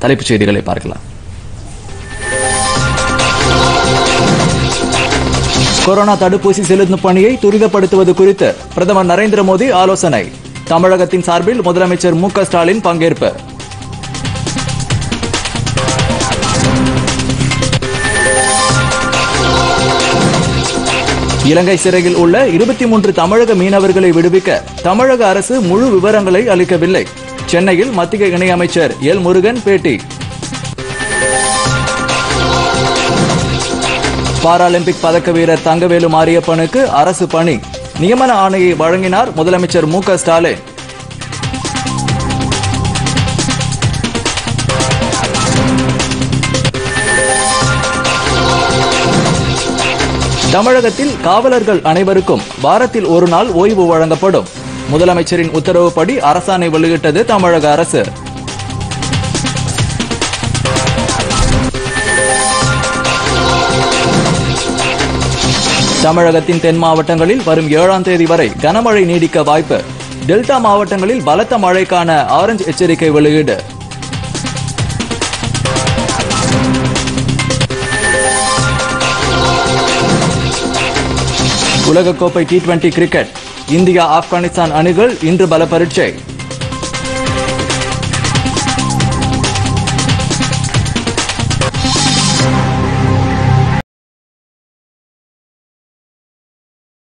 தலைப்புச் செய்திகளை பார்க்கலாம் கொரோனா தடுப்பூசி செலுத்தும் பணியை துரிதப்படுத்துவது குறித்து பிரதமர் நரேந்திர மோடி ஆலோசனை தமிழகத்தின் சார்பில் முதலமைச்சர் மு க ஸ்டாலின் பங்கேற்பு இலங்கை சிறையில் உள்ள இருபத்தி மூன்று தமிழக மீனவர்களை விடுவிக்க தமிழக அரசு முழு விவரங்களை அளிக்கவில்லை சென்னையில் மத்திய இணையமைச்சர் எல் முருகன் பேட்டி பாராலிம்பிக் பதக்க வீரர் தங்கவேலு மாரியப்பனுக்கு அரசு பணி நியமன ஆணையை வழங்கினார் முதலமைச்சர் மு க ஸ்டாலின் தமிழகத்தில் காவலர்கள் அனைவருக்கும் வாரத்தில் ஒரு நாள் ஓய்வு வழங்கப்படும் முதலமைச்சரின் உத்தரவுப்படி அரசாணை வெளியிட்டது தமிழக அரசு தமிழகத்தின் தென் மாவட்டங்களில் வரும் ஏழாம் தேதி வரை கனமழை நீடிக்க வாய்ப்பு டெல்டா மாவட்டங்களில் பலத்த மழைக்கான ஆரஞ்சு எச்சரிக்கை வெளியீடு உலகக்கோப்பை T twenty cricket India Afghanistan அணிகள் இன்று பல பரீட்சை